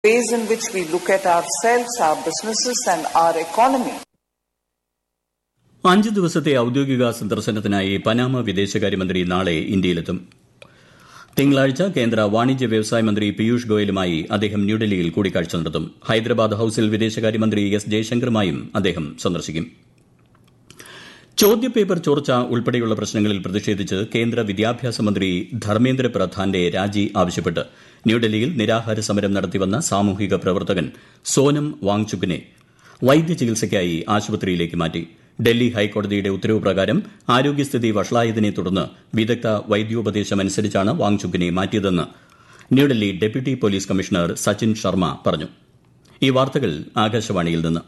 ways in which we look at ourselves, our businesses, and our economy. അഞ്ച് ദിവസത്തെ ഔദ്യോഗിക സന്ദർശനത്തിനായി പനാമ വിദേശകാര്യമന്ത്രി നാളെ ഇന്ത്യയിലെത്തും തിങ്കളാഴ്ച കേന്ദ്ര വാണിജ്യ വ്യവസായ മന്ത്രി പീയൂഷ് ഗോയലുമായി അദ്ദേഹം ന്യൂഡൽഹിയിൽ കൂടിക്കാഴ്ച നടത്തും ഹൈദരാബാദ് ഹൌസിൽ വിദേശകാര്യമന്ത്രി എസ് ജയശങ്കറുമായും അദ്ദേഹം സന്ദർശിക്കും ചോദ്യപേപ്പർ ചോർച്ച ഉൾപ്പെടെയുള്ള പ്രശ്നങ്ങളിൽ പ്രതിഷേധിച്ച് കേന്ദ്ര വിദ്യാഭ്യാസ മന്ത്രി ധർമ്മേന്ദ്ര പ്രധാന്റെ രാജി ആവശ്യപ്പെട്ട് ന്യൂഡൽഹിയിൽ നിരാഹാര സമരം നടത്തിവന്ന സാമൂഹിക പ്രവർത്തകൻ സോനം വാങ്ചുക്കിനെ വൈദ്യചികിത്സയ്ക്കായി ആശുപത്രിയിലേക്ക് മാറ്റി ഡൽഹി ഹൈക്കോടതിയുടെ ഉത്തരവ് പ്രകാരം ആരോഗ്യസ്ഥിതി വഷളായതിനെ തുടർന്ന് വിദഗ്ധ വൈദ്യോപദേശമനുസരിച്ചാണ് വാങ്ചുക്കിനെ മാറ്റിയതെന്ന് New Delhi deputy police commissioner Sachin Sharma പറഞ്ഞു ഈ വാർത്തകൾ ആകാശവാണിയിൽ നിന്ന്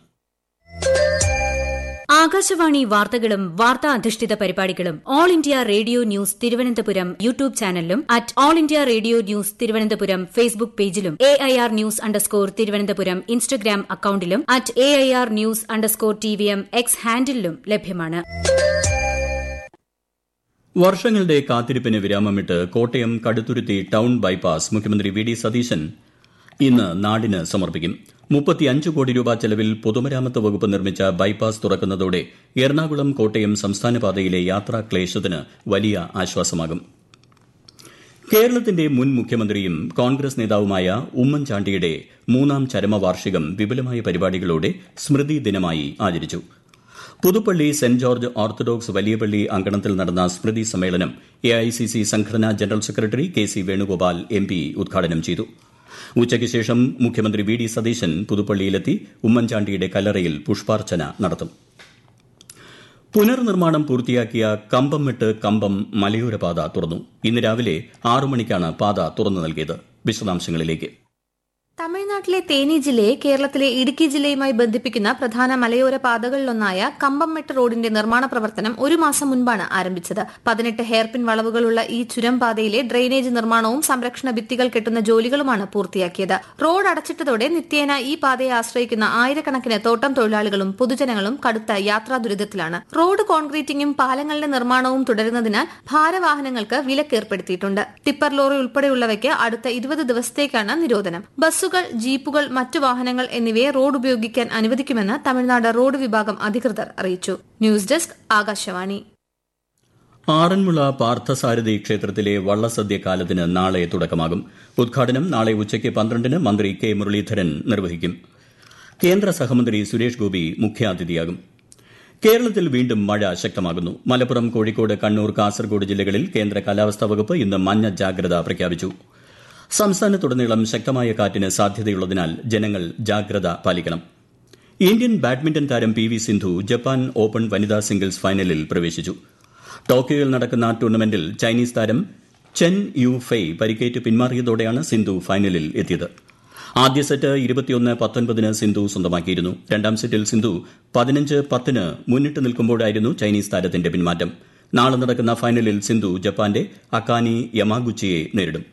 ആകാശവാണി വാർത്തകളും വാർത്താ അധിഷ്ഠിത പരിപാടികളും All India Radio news Thiruvananthapuram YouTube ചാനലിലും at All India Radio news Thiruvananthapuram Facebook പേജിലും A I R news underscore Thiruvananthapuram Instagram അക്കൌണ്ടിലും at A I R news underscore T V M X ഹാൻഡിലും ലഭ്യമാണ് വർഷങ്ങളുടെ കാത്തിരിപ്പിന് വിരാമമിട്ട് കോട്ടയം കടുത്തുരുത്തി ടൌൺ ബൈപ്പാസ് മുഖ്യമന്ത്രി വി ഡി സതീശൻ ഇന്ന് നാടിന് സമർപ്പിക്കും മുപ്പത്തിയഞ്ച് കോടി രൂപ ചെലവിൽ പൊതുമരാമത്ത് വകുപ്പ് നിർമ്മിച്ച ബൈപ്പാസ് തുറക്കുന്നതോടെ എറണാകുളം കോട്ടയം സംസ്ഥാന പാതയിലെ യാത്രാ ക്ലേശത്തിന് വലിയ ആശ്വാസമാകും കേരളത്തിന്റെ മുൻ മുഖ്യമന്ത്രിയും കോൺഗ്രസ് നേതാവുമായ ഉമ്മൻചാണ്ടിയുടെ മൂന്നാം ചരമവാർഷികം വിപുലമായ പരിപാടികളോടെ സ്മൃതി ദിനമായി ആചരിച്ചു പുതുപ്പള്ളി സെന്റ് ജോർജ് ഓർത്തഡോക്സ് വലിയപള്ളി അങ്കണത്തിൽ നടന്ന സ്മൃതി സമ്മേളനം എഐസിസി സംഘടനാ general secretary K C Venugopal M P ഉദ്ഘാടനം ചെയ്തു ഉച്ചയ്ക്ക് ശേഷം മുഖ്യമന്ത്രി വി ഡി സതീശൻ പുതുപ്പള്ളിയിലെത്തി ഉമ്മൻചാണ്ടിയുടെ കല്ലറയിൽ പുഷ്പാർച്ചന നടത്തും പുനർനിർമ്മാണം പൂർത്തിയാക്കിയ കമ്പംമെട്ട് കമ്പം മലയോര പാത തുറന്നു ഇന്ന് രാവിലെ ആറു മണിക്കാണ് പാത തുറന്നു നൽകിയത് വിശദാംശങ്ങളിലേക്ക് തമിഴ്നാട്ടിലെ തേനി ജില്ലയെ കേരളത്തിലെ ഇടുക്കി ജില്ലയുമായി ബന്ധിപ്പിക്കുന്ന പ്രധാന മലയോര പാതകളിലൊന്നായ കമ്പംമെട്ട് റോഡിന്റെ നിർമ്മാണ പ്രവർത്തനം ഒരു മാസം മുൻപാണ് ആരംഭിച്ചത് പതിനെട്ട് ഹെയർപിൻ വളവുകളുള്ള ഈ ചുരം പാതയിലെ ഡ്രെയിനേജ് നിർമ്മാണവും സംരക്ഷണ ഭിത്തികൾ കെട്ടുന്ന ജോലികളുമാണ് പൂർത്തിയാക്കിയത് റോഡ് അടച്ചിട്ടതോടെ നിത്യേന ഈ പാതയെ ആശ്രയിക്കുന്ന ആയിരക്കണക്കിന് തോട്ടം തൊഴിലാളികളും പൊതുജനങ്ങളും കടുത്ത യാത്രാ ദുരിതത്തിലാണ് റോഡ് കോൺക്രീറ്റിംഗും പാലങ്ങളുടെ നിർമ്മാണവും തുടരുന്നതിനാൽ ഭാരവാഹനങ്ങൾക്ക് വിലക്കേർപ്പെടുത്തിയിട്ടുണ്ട് ടിപ്പർ ലോറി ഉൾപ്പെടെയുള്ളവയ്ക്ക് അടുത്ത ഇരുപത് ദിവസത്തേക്കാണ് നിരോധനം ബസ്സുകൾ ജീപ്പുകൾ മറ്റു വാഹനങ്ങൾ എന്നിവയെ റോഡ് ഉപയോഗിക്കാൻ അനുവദിക്കുമെന്ന് തമിഴ്നാട് റോഡ് വിഭാഗം അധികൃതർ അറിയിച്ചു ന്യൂസ് ഡെസ്ക് ആകാശവാണി ആറന്മുള പാർത്ഥസാരഥി ക്ഷേത്രത്തിലെ വള്ളസദ്യ കാലത്തിന് നാളെ തുടക്കമാകും ഉദ്ഘാടനം നാളെ ഉച്ചയ്ക്ക് പന്ത്രണ്ടിന് മന്ത്രി കെ മുരളീധരൻ നിർവഹിക്കും കേന്ദ്ര സഹമന്ത്രി സുരേഷ് ഗോപി മുഖ്യാതിഥിയാകും കേരളത്തിൽ വീണ്ടും മഴ ശക്തമാകുന്നു മലപ്പുറം കോഴിക്കോട് കണ്ണൂർ കാസർഗോഡ് ജില്ലകളിൽ കേന്ദ്ര കാലാവസ്ഥാ വകുപ്പ് ഇന്ന് മഞ്ഞ ജാഗ്രത പ്രഖ്യാപിച്ചു സംസ്ഥാനത്തുടനീളം ശക്തമായ കാറ്റിന് സാധ്യതയുള്ളതിനാൽ ജനങ്ങൾ ജാഗ്രത പാലിക്കണം ഇന്ത്യൻ ബാഡ്മിന്റൺ താരം P V Sindhu Japan open വനിതാ സിംഗിൾസ് ഫൈനലിൽ പ്രവേശിച്ചു ടോക്കിയോയിൽ നടക്കുന്ന ടൂർണമെന്റിൽ ചൈനീസ് താരം ചെൻ യു ഫെയ് പരിക്കേറ്റ് പിന്മാറിയതോടെയാണ് സിന്ധു ഫൈനലിൽ എത്തിയത് ആദ്യ സെറ്റ് ഇരുപത്തിയൊന്ന് പത്തൊൻപതിന് സിന്ധു സ്വന്തമാക്കിയിരുന്നു രണ്ടാം സെറ്റിൽ സിന്ധു പതിനഞ്ച് പത്തിന് മുന്നിട്ട് നിൽക്കുമ്പോഴായിരുന്നു ചൈനീസ് താരത്തിന്റെ പിന്മാറ്റം നാളെ നടക്കുന്ന ഫൈനലിൽ സിന്ധു ജപ്പാന്റെ അക്കാനി യമാഗുച്ചിയെ നേരിടും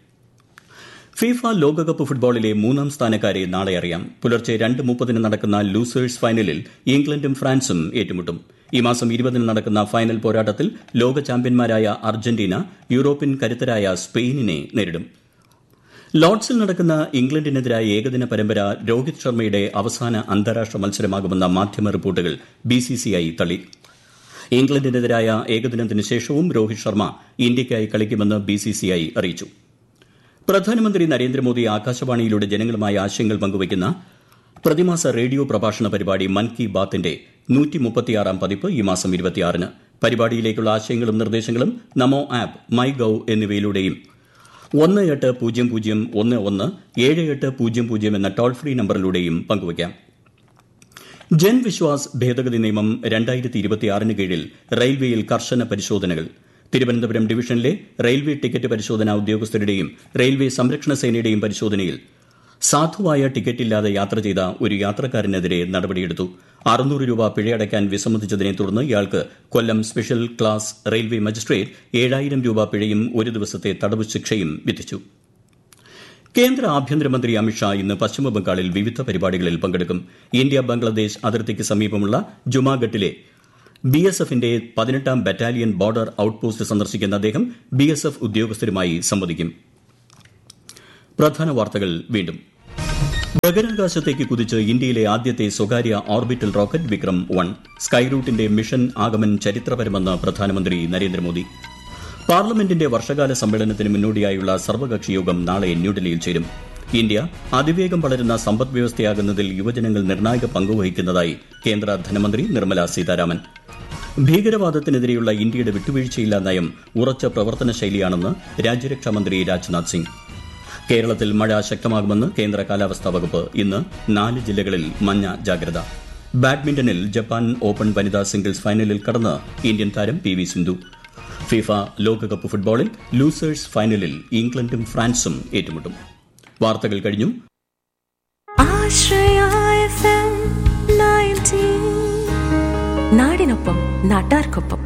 ഫിഫ ലോകകപ്പ് ഫുട്ബോളിലെ മൂന്നാം സ്ഥാനക്കാരെ നാളെ അറിയാം പുലർച്ചെ രണ്ട് മുപ്പതിന് നടക്കുന്ന ലൂസേഴ്സ് ഫൈനലിൽ ഇംഗ്ലണ്ടും ഫ്രാൻസും ഏറ്റുമുട്ടും ഈ മാസം ഇരുപതിന് നടക്കുന്ന ഫൈനൽ പോരാട്ടത്തിൽ ലോക ചാമ്പ്യന്മാരായ അർജന്റീന യൂറോപ്യൻ കരുത്തരായ സ്പെയിനിനെ നേരിടും ലോർഡ്സിൽ നടക്കുന്ന ഇംഗ്ലണ്ടിനെതിരായ ഏകദിന പരമ്പര രോഹിത് ശർമ്മയുടെ അവസാന അന്താരാഷ്ട്ര മത്സരമാകുമെന്ന മാധ്യമ റിപ്പോർട്ടുകൾ ബിസിസിഐ തള്ളി ഇംഗ്ലണ്ടിനെതിരായ ഏകദിനത്തിന് ശേഷവും രോഹിത് ശർമ്മ ഇന്ത്യയ്ക്കായി കളിക്കുമെന്ന് ബിസിസിഐ അറിയിച്ചു പ്രധാനമന്ത്രി നരേന്ദ്രമോദി ആകാശവാണിയിലൂടെ ജനങ്ങളുമായി ആശയങ്ങൾ പങ്കുവയ്ക്കുന്ന പ്രതിമാസ റേഡിയോ പ്രഭാഷണ പരിപാടി മൻ കി ബാത്തിന്റെ നൂറ്റിമുപ്പത്തിയാറാം പതിപ്പ് ഈ മാസം ഇരുപത്തിയാറിന് പരിപാടിയിലേക്കുള്ള ആശയങ്ങളും നിർദ്ദേശങ്ങളും നമോ ആപ്പ് മൈ ഗൌ എന്നിവയിലൂടെയും ഒന്ന് എട്ട് പൂജ്യം പൂജ്യം ഒന്ന് ഒന്ന് ഏഴ് എട്ട് പൂജ്യം പൂജ്യം എന്ന ടോൾ ഫ്രീ നമ്പറിലൂടെയും പങ്കുവയ്ക്കാം ജൻ വിശ്വാസ് ഭേദഗതി നിയമം രണ്ടായിരത്തി ഇരുപത്തിയാറിന് കീഴിൽ റെയിൽവേയിൽ കർശന പരിശോധനകൾ തിരുവനന്തപുരം ഡിവിഷനിലെ റെയിൽവേ ടിക്കറ്റ് പരിശോധനാ ഉദ്യോഗസ്ഥരുടെയും റെയിൽവേ സംരക്ഷണ സേനയുടെയും പരിശോധനയിൽ സാധുവായ ടിക്കറ്റില്ലാതെ യാത്ര ചെയ്ത ഒരു യാത്രക്കാരനെതിരെ നടപടിയെടുത്തു അറുന്നൂറ് രൂപ പിഴയടയ്ക്കാൻ വിസമ്മതിച്ചതിനെ തുടർന്ന് ഇയാൾക്ക് Kollam special class railway magistrate ഏഴായിരം രൂപ പിഴയും ഒരു ദിവസത്തെ തടവ് ശിക്ഷയും വിധിച്ചു കേന്ദ്ര ആഭ്യന്തരമന്ത്രി അമിത്ഷാ ഇന്ന് പശ്ചിമബംഗാളിൽ വിവിധ പരിപാടികളിൽ പങ്കെടുക്കും ഇന്ത്യ ബംഗ്ലാദേശ് അതിർത്തിക്ക് സമീപമുള്ള ജുമാഗട്ടിലെ ബി എസ് എഫിന്റെ പതിനെട്ടാം ബറ്റാലിയൻ ബോർഡർ ഔട്ട്പോസ്റ്റ് സന്ദർശിക്കുന്ന അദ്ദേഹം ബി എസ് എഫ് ഉദ്യോഗസ്ഥരുമായി സംവദിക്കും പ്രധാന വാർത്തകൾ വീണ്ടും ബഹിരാകാശത്തേക്ക് കുതിച്ച് ഇന്ത്യയിലെ ആദ്യത്തെ സ്വകാര്യ ഓർബിറ്റൽ റോക്കറ്റ് വിക്രം വൺ സ്കൈറൂട്ടിന്റെ മിഷൻ ആഗമൻ ചരിത്രപരമെന്ന് പ്രധാനമന്ത്രി നരേന്ദ്രമോദി പാർലമെന്റിന്റെ വർഷകാല സമ്മേളനത്തിന് മുന്നോടിയായുള്ള സർവകക്ഷി യോഗം നാളെ ന്യൂഡൽഹിയിൽ ചേരും ഇന്ത്യ അതിവേഗം വളരുന്ന സമ്പദ് വ്യവസ്ഥയാകുന്നതിൽ യുവജനങ്ങൾ നിർണായക പങ്കുവഹിക്കുന്നതായി കേന്ദ്ര ധനമന്ത്രി നിർമ്മല സീതാരാമൻ ഭീകരവാദത്തിനെതിരെയുള്ള ഇന്ത്യയുടെ വിട്ടുവീഴ്ചയില്ലാ നയം ഉറച്ച പ്രവർത്തന ശൈലിയാണെന്ന് രാജ്യരക്ഷാമന്ത്രി രാജ്നാഥ് സിംഗ് കേരളത്തിൽ മഴ ശക്തമാകുമെന്ന് കേന്ദ്ര കാലാവസ്ഥാ വകുപ്പ് ഇന്ന് നാല് ജില്ലകളിൽ മഞ്ഞ ജാഗ്രത ബാഡ്മിന്റണിൽ ജപ്പാൻ ഓപ്പൺ വനിതാ സിംഗിൾസ് ഫൈനലിൽ കടന്ന് ഇന്ത്യൻ താരം പി വി സിന്ധു ഫിഫ ലോകകപ്പ് ഫുട്ബോളിൽ ലൂസേഴ്സ് ഫൈനലിൽ ഇംഗ്ലണ്ടും ഫ്രാൻസും ഏറ്റുമുട്ടും വാർത്തകൾ കഴിഞ്ഞു ആശ്രയ FM 90. നാടിനൊപ്പം നാട്ടാർക്കൊപ്പം